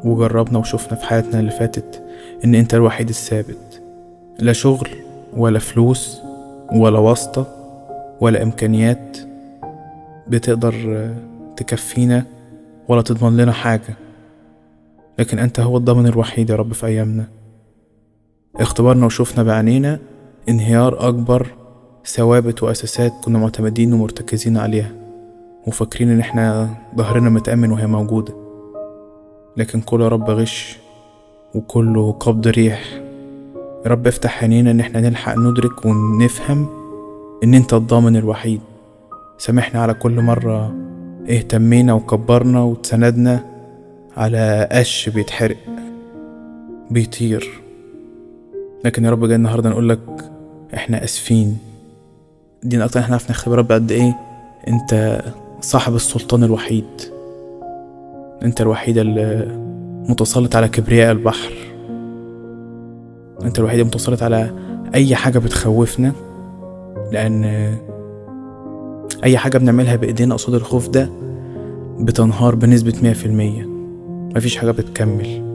وجربنا وشفنا في حياتنا اللي فاتت ان انت الوحيد الثابت لا شغل ولا فلوس ولا واسطة ولا امكانيات بتقدر تكفينا ولا تضمن لنا حاجة لكن انت هو الضامن الوحيد يا رب في ايامنا اختبرنا وشفنا بعينينا انهيار اكبر ثوابت واساسات كنا معتمدين ومرتكزين عليها وفاكرين ان احنا ظهرنا متأمن وهي موجودة لكن كله يا رب غش وكله قبض ريح يا رب افتح عينينا ان احنا نلحق ندرك ونفهم ان انت الضامن الوحيد سامحنا على كل مرة اهتمينا وكبرنا وتسندنا على قش بيتحرق بيطير لكن يا رب جاي النهارده نقول لك احنا اسفين دي اكتر احنا عرفنا نختبر رب قد ايه انت صاحب السلطان الوحيد انت الوحيد اللي متسلط على كبرياء البحر انت الوحيد المتسلط على اي حاجه بتخوفنا لان اي حاجه بنعملها بايدينا قصاد الخوف ده بتنهار بنسبه مية في المية مفيش حاجه بتكمل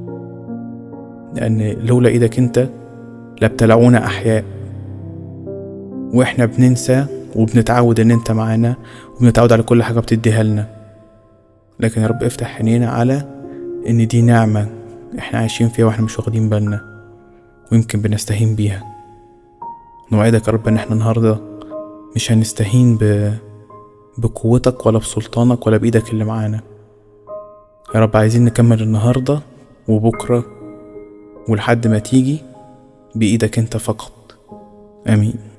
لان لولا ايدك انت لابتلعونا احياء واحنا بننسى وبنتعود ان انت معانا وبنتعود على كل حاجه بتديها لنا لكن يا رب افتح عينينا على ان دي نعمه احنا عايشين فيها واحنا مش واخدين بالنا ويمكن بنستهين بيها نوعدك يا رب ان احنا النهارده مش هنستهين ب... بقوتك ولا بسلطانك ولا بايدك اللي معانا يا رب عايزين نكمل النهارده وبكره ولحد ما تيجي بايدك انت فقط امين